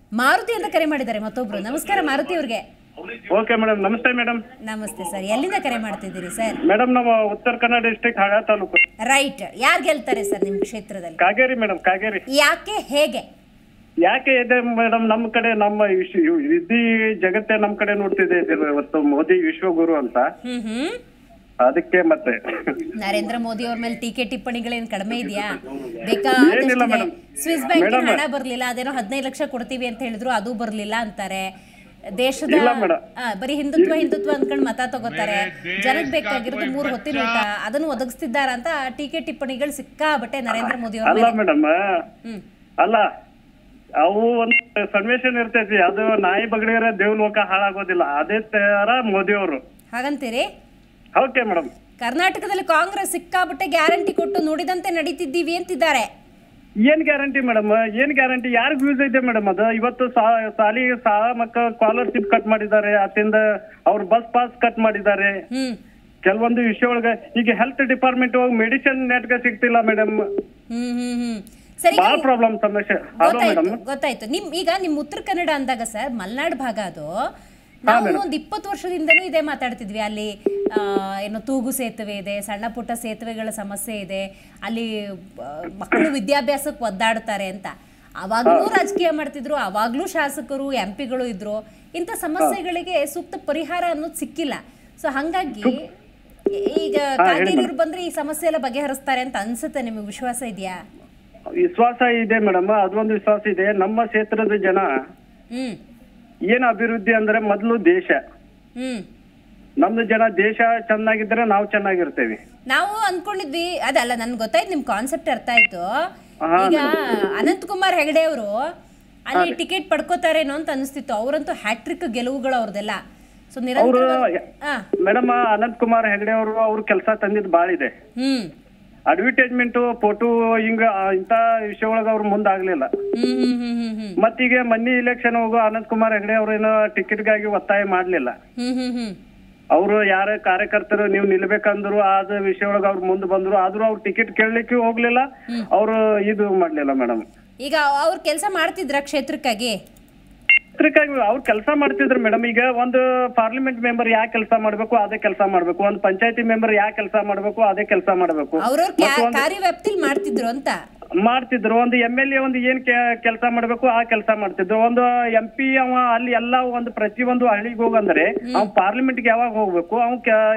ಮಾರುತಿ ಅಂತ ಕರೆ ಮಾಡಿದ್ದಾರೆ ಮತ್ತೊಬ್ರು ನಮಸ್ಕಾರ ಮಾರುತಿ ಅವ್ರಿಗೆ ಓಕೆ ಮೇಡಮ್ ನಮಸ್ತೆ ಮೇಡಮ್ ನಮಸ್ತೆ ಸರ್ ಎಲ್ಲಿಂದ ಕರೆ ಮಾಡ್ತಿದ್ದೀರಿ ಸರ್ ಮೇಡಮ್ ನಮ್ಮ ಉತ್ತರ ಕನ್ನಡ ಡಿಸ್ಟ್ರಿಕ್ಟ್ ಹಳ ತಾಲೂಕು ರೈಟ್ ಯಾರು ಗೆಲ್ತಾರೆ ಸರ್ ನಿಮ್ಮ ಕ್ಷೇತ್ರದಲ್ಲಿ ಕಾಗೇರಿ ಮೇಡಮ್ ಕಾಗೇರಿ ಯಾಕೆ ಹೇಗೆ ಯಾಕೆ ಇದೆ ಮೇಡಮ್ ನಮ್ಮ ಕಡೆ ನಮ್ಮ ವಿಶ್ವ ಇವ್- ಇಡೀ ಜಗತ್ತೇ ನಮ್ಮ ಕಡೆ ನೋಡ್ತಿದೆ ಇದು ಇವತ್ತು ಮೋದಿ ವಿಶ್ವಗುರು ಅಂತ ಹ್ಮ್ ಹ್ಮ್ ಅದಕ್ಕೆ ಮತ್ತೆ ನರೇಂದ್ರ ಮೋದಿ ಅವ್ರ ಮೇಲೆ ಟೀಕೆ ಟಿಪ್ಪಣಿಗಳೇನು ಕಡಿಮೆ ಇದೆಯಾ ಏನಿಲ್ಲ ಬೇಕಾದಷ್ಟಿದೆ madam. Swiss bank Madam. ಹಣ ಬರ್ಲಿಲ್ಲ ಅದೇನೋ ಹದಿನೈದು ಲಕ್ಷ ಕೊಡ್ತೀವಿ ಅಂತ ಹೇಳಿದ್ರು ಅದು ಬರ್ಲಿಲ್ಲ ಅಂತಾರೆ ದೇಶದ ಇಲ್ಲ madam. ಆ, ಬರೀ ಹಿಂದುತ್ವ ಹಿಂದುತ್ವ ಅಂದ್ಕೊಂಡು ಮತ ತಗೋತಾರೆ ಜನಕ್ಕೆ ಬೇಕಾಗಿರೋದು ಮೂರು ಹೊತ್ತಿನ ಊಟ ಅದನ್ನು ಒದಗಿಸ್ತಿದ್ದಾರ ಅಂತ ಟೀಕೆ ಟಿಪ್ಪಣಿಗಳು ಸಿಕ್ಕಾಬಟ್ಟೆ ನರೇಂದ್ರ ಮೋದಿ ಅವ್ರ ಅಲ್ಲ ಮೇಲೆ ಮೇಡಮ್ ಹ್ಮ್ ಅಲ್ಲ ಅವು ಒಂದು ಸನ್ವೇಷನ್ ಇರ್ತೈತಿ ಅದು ನಾಯಿ ಬಗಡಿಗರ ದೇವ್ ಲೋಕ ಹಾಳಾಗೋದಿಲ್ಲ ಅದೇ ತರ ಮೋದಿ ಅವರು ಹಾಗಂತೀರಿ ಓಕೆ ಮೇಡಮ್ ಕರ್ನಾಟಕದಲ್ಲಿ ಕಾಂಗ್ರೆಸ್ ಸಿಕ್ಕಾಬಟ್ಟೆ ಗ್ಯಾರಂಟಿ ಕೊಟ್ಟು ನುಡಿದಂತೆ ನಡೀತಿದ್ದೀವಿ ಅಂತಿದ್ದಾರೆ ಏನ್ ಗ್ಯಾರಂಟಿ ಮೇಡಮ್ ಏನ್ ಗ್ಯಾರಂಟಿ ಯಾರಿಗ್ ಯೂಸ್ ಐತೆ ಮೇಡಮ್ ಅದು ಇವತ್ತು ಸಾ- ಸಾಲಿ ಸಾಲ ಮಕ್ಕಳ ಸ್ಕಾಲರ್ಶಿಪ್ ಕಟ್ ಮಾಡಿದ್ದಾರೆ ಅತಿಂದ ಅವ್ರ ಬಸ್ ಪಾಸ್ ಕಟ್ ಮಾಡಿದ್ದಾರೆ ಹ್ಮ್ ಕೆಲವೊಂದು ವಿಷಯ ಒಳಗ ಈಗ ಹೆಲ್ತ್ ಡಿಪಾರ್ಟ್ಮೆಂಟ್ ಹೋಗಿ ಮೆಡಿಸಿನ್ ನೆಟ್ಗೆ ಸಿಗ್ತಿಲ್ಲ ಮೇಡಮ್ ಹ್ಮ್ ಹ್ಮ್ ಹ್ಮ್ ಸರಿ ಬಹಳ ಪ್ರಾಬ್ಲಮ್ ಸಮಸ್ಯೆ ಹಲೋ ಮೇಡಮ್ ಗೊತ್ತಾಯ್ತು ಗೊತ್ತಾಯ್ತು ನಿಮ್ ಈಗ ನಿಮ್ ಉತ್ತರ ಕನ್ನಡ ಅಂದಾಗ ಸರ್ ಮಲ್ನಾಡ್ ಭಾಗ ಅದು ನಾವು ಒಂದ್ ಇಪ್ಪತ್ತು ವರ್ಷದಿಂದನೂ ಇದೇ ಮಾತಾಡ್ತಿದ್ವಿ ಅಲ್ಲಿ ಆ, ಏನು ತೂಗು ಸೇತುವೆ ಇದೆ ಸಣ್ಣ ಪುಟ್ಟ ಸೇತುವೆಗಳ ಸಮಸ್ಯೆ ಇದೆ ಅಲ್ಲಿ ಆ, ಮಕ್ಕಳು ವಿದ್ಯಾಭ್ಯಾಸಕ್ಕೆ ಒದ್ದಾಡ್ತಾರೆ ಅಂತ ಅವಾಗ್ಲೂ ರಾಜಕೀಯ ಮಾಡ್ತಿದ್ರು ಅವಾಗ್ಲೂ ಶಾಸಕರು ಎಂ ಪಿಗಳು ಇದ್ರು ಇಂಥ ಸಮಸ್ಯೆಗಳಿಗೆ ಸೂಕ್ತ ಪರಿಹಾರ ಅನ್ನೋದು ಸಿಕ್ಕಿಲ್ಲ ಸೊ ಹಂಗಾಗಿ ಈಗ ಕಾಗೇರಿಯವ್ರು ಬಂದ್ರೆ ಈ ಸಮಸ್ಯೆ ಎಲ್ಲ ಬಗೆಹರಿಸ್ತಾರೆ ಅಂತ ಅನ್ಸುತ್ತೆ ನಿಮಗೆ ವಿಶ್ವಾಸ ಇದೆಯಾ ವಿಶ್ವಾಸ ಇದೆ ಮೇಡಮ್ ಅದೊಂದು ವಿಶ್ವಾಸ ಇದೆ ನಮ್ಮ ಕ್ಷೇತ್ರದ ಜನ ಹ್ಮ್ ಏನ್ ಅಭಿವೃದ್ಧಿ ಅಂದ್ರೆ ಮೊದಲು ದೇಶ ಹ್ಮ್ ನಮ್ದು ಜನ ದೇಶ ಚೆನ್ನಾಗಿದ್ರೆ ನಾವು ಚೆನ್ನಾಗಿರ್ತೇವೆ ನಾವು ಅನ್ಕೊಂಡಿದ್ವಿ ಅದಲ್ಲ ನನ್ಗೆ ಗೊತ್ತಾಯ್ತು ನಿಮ್ ಕಾನ್ಸೆಪ್ಟ್ ಅರ್ಥ ಆಯ್ತು ಹಾ, ಈಗ ಅನಂತ್ ಕುಮಾರ್ ಹೆಗಡೆ ಅವರು ಅಲ್ಲಿ ಟಿಕೆಟ್ ಪಡ್ಕೋತಾರೇನೋ ಅಂತ ಅನಿಸ್ತಿತ್ತು ಅವರಂತೂ ಹ್ಯಾಟ್ರಿಕ್ ಗೆಲುವುಗಳು ಅವ್ರದೆಲ್ಲ ಸೊ ನಿರಂತರ ಹಾ ಮೇಡಮ್ ಅನಂತ್ ಕುಮಾರ್ ಹೆಗಡೆ ಅವರು ಅವ್ರ ಕೆಲಸ ತಂದಿದ್ ಬಾಳ ಇದೆ ಹ್ಮ್ ಅಡ್ವರ್ಟೈಸ್ಮೆಂಟ್ ಫೋಟೋ ಹಿಂಗ ಆ, ಇಂತ ವಿಷಯ ಒಳಗ ಅವ್ರು ಮುಂದಾಗ್ಲಿಲ್ಲ ಹ್ಮ್ ಹ್ಮ್ ಹ್ಮ್ ಹ್ಮ್ ಹ್ಮ್ ಮತ್ತೀಗ ಮೊನ್ನೆ ಇಲೆಕ್ಷನ್ ಹೋಗೋ ಅನಂತ್ ಕುಮಾರ್ ಹೆಗಡೆ ಅವ್ರೇನು ಟಿಕೆಟ್ಗಾಗಿ ಒತ್ತಾಯ ಮಾಡ್ಲಿಲ್ಲ ಹ್ಮ್ ಹ್ಮ್ ಹ್ಮ್ ಅವರು ಯಾರ ಕಾರ್ಯಕರ್ತರು ನೀವು ನಿಲ್ಬೇಕಂದ್ರು ಆದ ವಿಷಯ ಒಳಗ ಅವ್ರು ಮುಂದ್ ಬಂದ್ರು ಆದ್ರೂ ಅವ್ರು ಟಿಕೆಟ್ ಕೇಳಲಿಕ್ಕೆ ಹೋಗ್ಲಿಲ್ಲ ಅವ್ರು ಇದು ಮಾಡ್ಲಿಲ್ಲ ಮೇಡಮ್ ಈಗ ಅವ್ರು ಕೆಲಸ ಮಾಡ್ತಿದ್ರ ಕ್ಷೇತ್ರಕ್ಕಾಗಿ ಕ್ಷೇತ್ರಕ್ಕಾಗಿ ಅವ್ರು ಕೆಲಸ ಮಾಡ್ತಿದ್ರು ಮೇಡಮ್ ಈಗ ಒಂದು ಪಾರ್ಲಿಮೆಂಟ್ ಮೆಂಬರ್ ಯಾ ಕೆಲಸ ಮಾಡ್ಬೇಕು ಅದೇ ಕೆಲಸ ಮಾಡ್ಬೇಕು ಒಂದು ಪಂಚಾಯತಿ ಮೆಂಬರ್ ಯಾ ಕೆಲಸ ಮಾಡ್ಬೇಕು ಅದೇ ಕೆಲಸ ಮಾಡ್ಬೇಕು ಅವ್ರವ್ರ ಕಾರ್ಯವ್ಯಾಪ್ತಿಲಿ ಮಾಡ್ತಿದ್ರು ಅಂತ ಮಾಡ್ತಿದ್ರು ಒಂದು ಎಂ ಎಲ್ ಎ ಒಂದು ಏನ್ ಕೆಲಸ ಮಾಡ್ಬೇಕು ಆ ಕೆಲಸ ಮಾಡ್ತಿದ್ರು ಒಂದು ಎಂ ಪಿ ಅವ ಅಲ್ಲಿ ಎಲ್ಲ ಒಂದು ಪ್ರತಿ ಒಂದು ಹಳ್ಳಿಗೆ ಹೋಗಂದ್ರೆ ಅವ್ ಪಾರ್ಲಿಮೆಂಟ್ ಯಾವಾಗ ಹೋಗ್ಬೇಕು ಅವ್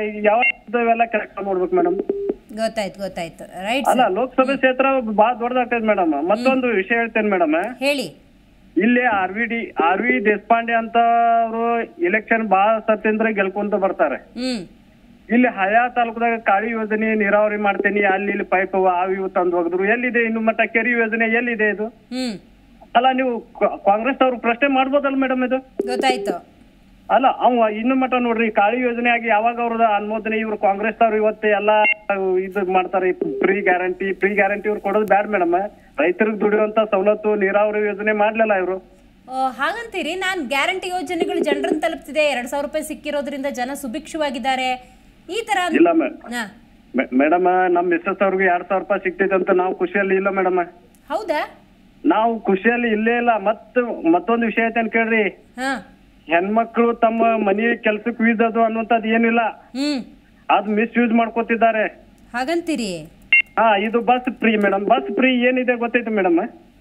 ಯಾವಾಗ ಎಲ್ಲ ಕೆಲಸ ಮಾಡ್ಬೇಕು ಮೇಡಮ್ ಗೊತ್ತಾಯ್ತು ಗೊತ್ತಾಯ್ತು ರೈಟ್ ಅಲ್ಲ ಲೋಕಸಭೆ ಕ್ಷೇತ್ರ ಬಾಳ ದೊಡ್ಡದಾಗ್ತದೆ ಮೇಡಮ್ ಮತ್ತೊಂದು ವಿಷಯ ಹೇಳ್ತೇನೆ ಮೇಡಮ್ ಹೇಳಿ ಇಲ್ಲಿ R V D R V Deshpande ಅಂತ ಅವರು ಇಲೆಕ್ಷನ್ ಬಾಳ ಸತ್ತಿಂದ್ರೆ ಗೆಲ್ಕೊಂತ ಬರ್ತಾರೆ ಹ್ಮ್ ಇಲ್ಲಿ ಹಯಾ ತಾಲೂಕದಾಗ ಕಾಳಿ ಯೋಜನೆ ನೀರಾವರಿ ಮಾಡ್ತೇನಿ ಅಲ್ಲಿ ಇಲ್ಲಿ ಪೈಪ್ ಅವು ಇವು ತಂದು ಹೋಗಿದ್ರು ಎಲ್ಲಿದೆ ಇನ್ನು ಮಟ್ಟ ಕೆರಿ ಯೋಜನೆ ಎಲ್ಲಿದೆ ಇದು ಹ್ಮ್ ಅಲ್ಲ ನೀವು ಕಾ- ಕಾಂಗ್ರೆಸ್ ಅವ್ರು ಪ್ರಶ್ನೆ ಮಾಡ್ಬೋದಲ್ಲ ಮೇಡಮ್ ಇದು ಗೊತ್ತಾಯ್ತು ಅಲ್ಲ ಅವ ಇನ್ನು ಮಟ್ಟ ನೋಡ್ರಿ ಕಾಳಿ ಯೋಜನೆ ಆಗಿ ಯಾವಾಗ ಅವ್ರದ ಅನುಮೋದನೆ ಇವ್ರು ಕಾಂಗ್ರೆಸ್ ಅವ್ರು ಇವತ್ತು ಎಲ್ಲಾ ಇದು ಮಾಡ್ತಾರೆ ಫ್ರೀ ಗ್ಯಾರಂಟಿ ಫ್ರೀ ಗ್ಯಾರಂಟಿ ಇವ್ರು ಕೊಡೋದು ಬ್ಯಾಡ್ ಮೇಡಮ್ ರೈತರಿಗೆ ದುಡಿಯುವಂತ ಸವಲತ್ತು ನೀರಾವರಿ ಯೋಜನೆ ಮಾಡ್ಲಿಲ್ಲ ಇವರು ಓ, ಹಾಗಂತೀರಿ ನಾನ್ ಗ್ಯಾರಂಟಿ ಯೋಜನೆಗಳು ಜನರನ್ನ ತಲುಪ್ತಿದೆ ಎರಡ್ ಸಾವಿರ ರೂಪಾಯಿ ಸಿಕ್ಕಿರೋದ್ರಿಂದ ಜನ ಸುಭಿಕ್ಷವಾಗಿದ್ದಾರೆ ಈ ತರ ಅನ್- ಇಲ್ಲ ಮೇ- ಹಾ. ಮೇ- ಮೇಡಮ್ ನಮ್ ಮಿಸ್ಸಸ್ ಅವ್ರಿಗೆ ಎರಡ್ ಸಾವಿರ ರೂಪಾಯಿ ಸಿಗ್ತೈತೆ ಅಂತ ನಾವು ಖುಷಿಯಲ್ಲಿ ಇಲ್ಲ ಮೇಡಮ್ ಹೌದಾ ನಾವು ಖುಷಿಯಲ್ಲಿ ಇಲ್ಲೇ ಇಲ್ಲ ಮತ್ ಮತ್ತೊಂದು ವಿಷಯ ಐತೆ ಕೇಳ್ರಿ ಹಾ ಹೆಣ್ಮಕ್ಳು ತಮ್ಮ ಮನೆ ಕೆಲ್ಸಕ್ಕೆ ವೀಸ್ ಅದು ಅನ್ನುವಂಥದ್ದು ಏನಿಲ್ಲ ಹ್ಮ್ ಅದ್ ಮಿಸ್ ಯೂಸ್ ಮಾಡ್ಕೋತಿದ್ದಾರೆ ಹಾಗಂತೀರಿ ಹಾ ಇದು bus free madam bus free ಏನಿದೆ ಗೊತ್ತೈತೆ ಮೇಡಮ್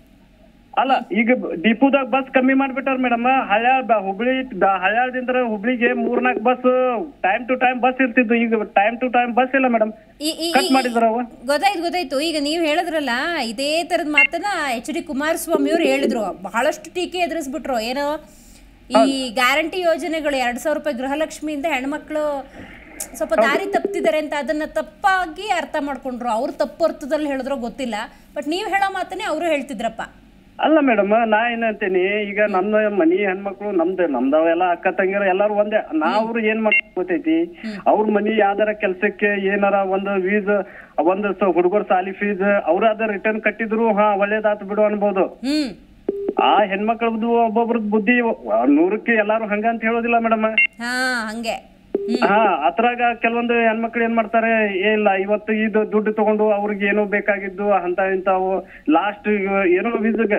ಅಲ್ಲ ಈಗ ಡಿಪುದಾಗ ಬಸ್ ಕಮ್ಮಿ ಮಾಡ್ಬಿಟ್ಟಾರ ಮೇಡಮ್ ಹಳ್ಯಾಳ ಬ- ಹುಬ್ಳಿ ಬ- ಹಳ್ಯಾಳದಿಂದ ಹುಬ್ಳಿಗೆ ಮೂರ್ನಾಲ್ಕು bus time to time bus ಇರ್ತಿದ್ವು ಈಗ ಟೈಮ್ ಟು ಟೈಮ್ ಬಸ್ ಇಲ್ಲ ಮೇಡಮ್ ಈ- ಈ- ಕಟ್ ಈ- ಮಾಡಿದ್ರ ಅವ ಗೊತ್ತಾಯ್ತು ಗೊತ್ತಾಯ್ತು ಈಗ ನೀವು ಹೇಳಿದ್ರಲ್ಲ ಇದೇ ತರದ ಮಾತನ್ನ ಎಚ್ ಡಿ ಕುಮಾರಸ್ವಾಮಿ ಅವರು ಹೇಳಿದ್ರು ಬಹಳಷ್ಟು ಟೀಕೆ ಎದುರಿಸ್ಬಿಟ್ರು ಏನೋ ಈ ಗ್ಯಾರಂಟಿ ಯೋಜನೆಗಳು ಎರಡ್ ಸಾವಿರ ರೂಪಾಯಿ ಗೃಹಲಕ್ಷ್ಮಿಯಿಂದ ಹೆಣ್ಮಕ್ಳು ಸ್ವಲ್ಪ ದಾರಿ ತಪ್ಪಿದ್ದಾರೆ ಅಂತ ಅದನ್ನ ತಪ್ಪಾಗಿ ಅರ್ಥ ಮಾಡ್ಕೊಂಡ್ರು ಅವ್ರು ತಪ್ಪು ಅರ್ಥದಲ್ಲಿ ಹೇಳಿದ್ರೋ ಗೊತ್ತಿಲ್ಲ ಬಟ್ ನೀವು ಹೇಳೋ ಮಾತನ್ನೇ ಅವರು ಹೇಳ್ತಿದ್ರಪ್ಪ ಅಲ್ಲ ಮೇಡಮ್ ನಾ ಏನಂತೀನಿ ಈಗ ನಮ್ಮ ಮನಿ ಹೆಣ್ಮಕ್ಳು ನಮ್ದು ನಮ್ದವೆಲ್ಲ ಅಕ್ಕ ತಂಗಿರ ಎಲ್ಲಾರು ಒಂದೇ ನಾವ್ರು ಏನ್ ಮಾಡ್ಬೇಕು ಗೊತ್ತೈತಿ ಅವ್ರ ಮನಿ ಯಾವ್ದಾರ ಕೆಲ್ಸಕ್ಕೆ ಏನಾರ ಒಂದು ವೀಸ್ ಒಂದು ಹುಡುಗರ ಸಾಲಿ ಫೀಸ್ ಅವ್ರ ಅದ ರಿಟರ್ನ್ ಕಟ್ಟಿದ್ರು ಹಾ ಒಳ್ಳೇದಾತ್ ಬಿಡು ಅನ್ಬೋದು ಹ್ಮ್ ಆ ಹೆಣ್ಮಕ್ಳದ್ದು ಒಬ್ಬೊಬ್ರದ್ ಬುದ್ಧಿ ನೂರಕ್ಕೆ ಎಲ್ಲಾರು ಹಂಗ ಅಂತ ಹೇಳೋದಿಲ್ಲ ಮೇಡಮ್ ಹಾ ಹಂಗೆ ಹ್ಮ್ ಹಾ ಅದ್ರಾಗ ಕೆಲವೊಂದು ಹೆಣ್ಮಕ್ಳು ಏನ್ ಮಾಡ್ತಾರೆ ಏ ಇಲ್ಲ ಇವತ್ತು ಇದು ದುಡ್ಡು ತಗೊಂಡು ಅವ್ರಿಗೆ ಏನೋ ಬೇಕಾಗಿದ್ದು ಅಂತ ಇಂತಾವು ಲಾಸ್ಟ್ ಏನೋ ವೀಸ್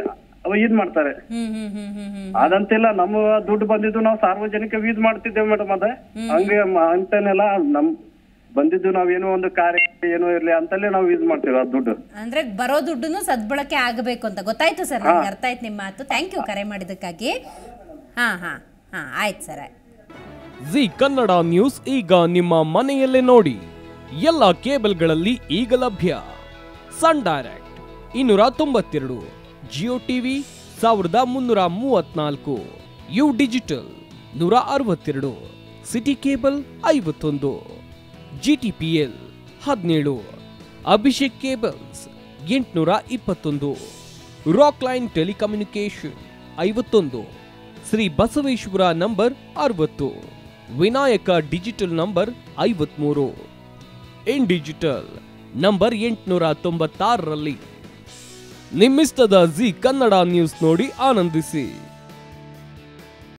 ಅವ ಇದ್ ಮಾಡ್ತಾರೆ ಹ್ಮ್ ಹ್ಮ್ ಹ್ಮ್ ಹ್ಮ್ ಹ್ಮ್ ಅದಂತಿಲ್ಲ ನಮ್ಮ ದುಡ್ಡು ಬಂದಿದ್ದು ನಾವು ಸಾರ್ವಜನಿಕ ಯೂಸ್ ಮಾಡ್ತಿದ್ದೇವೆ ಮೇಡಮ್ ಅದ ಹಂಗೆ ಮ- ಅಂತನೆಲ್ಲ ನಮ್ ಬಂದಿದ್ದು ನಾವೇನೋ ಒಂದು ಕಾರ್ಯ ಏನೋ ಇರ್ಲಿ ಅಂತಲೇ ನಾವು ಯೂಸ್ ಮಾಡ್ತೇವೆ ಆ ದುಡ್ಡು ಅಂದ್ರೆ ಬರೋ ದುಡ್ಡುನು ಸದ್ಬಳಕೆ ಆಗಬೇಕು ಅಂತ ಗೊತ್ತಾಯ್ತು ಸರ್ ನನಗೆ ಅರ್ಥ ಆಯ್ತು ನಿಮ್ಮ ಮಾತು ಥ್ಯಾಂಕ್ ಯು ಕರೆ ಮಾಡಿದ್ದಕ್ಕಾಗಿ ಹಾ ಹಾ ಹಾ ಆಯ್ತು ಸರ್ ಜಿ ಕನ್ನಡ ನ್ಯೂಸ್ ಈಗ ನಿಮ್ಮ ಮನೆಯಲ್ಲೇ ನೋಡಿ ಎಲ್ಲ ಕೇಬಲ್ಗಳಲ್ಲಿ ಈಗ ಲಭ್ಯ ಸನ್ ಡೈರೆಕ್ಟ್ ಇನ್ನೂರ ತೊಂಬತ್ತೆರಡು ಜಿಯೋ ಟಿವಿ ಸಾವಿರದ ಮುನ್ನೂರ ಮೂವತ್ನಾಲ್ಕು ಯು ಡಿಜಿಟಲ್ ನೂರ ಅರವತ್ತೆರಡು ಸಿಟಿ ಕೇಬಲ್ ಐವತ್ತೊಂದು ಜಿ ಟಿ ಪಿ ಎಲ್ ಹದಿನೇಳು ಅಭಿಷೇಕ್ ಕೇಬಲ್ಸ್ ಎಂಟುನೂರ ಇಪ್ಪತ್ತೊಂದು ರಾಕ್ ಲೈನ್ ಟೆಲಿಕಮ್ಯುನಿಕೇಶನ್ ಐವತ್ತೊಂದು ಶ್ರೀ ಬಸವೇಶ್ವರ ನಂಬರ್ ಅರವತ್ತು ವಿನಾಯಕ ಡಿಜಿಟಲ್ ನಂಬರ್ ಐವತ್ಮೂರು ಇನ್ ಡಿಜಿಟಲ್ ನಂಬರ್ ಎಂಟುನೂರ ತೊಂಬತ್ತಾರರಲ್ಲಿ ನಿಮ್ಮಿಸ್ತದ ಜಿ ಕನ್ನಡ ನ್ಯೂಸ್ ನೋಡಿ ಆನಂದಿಸಿ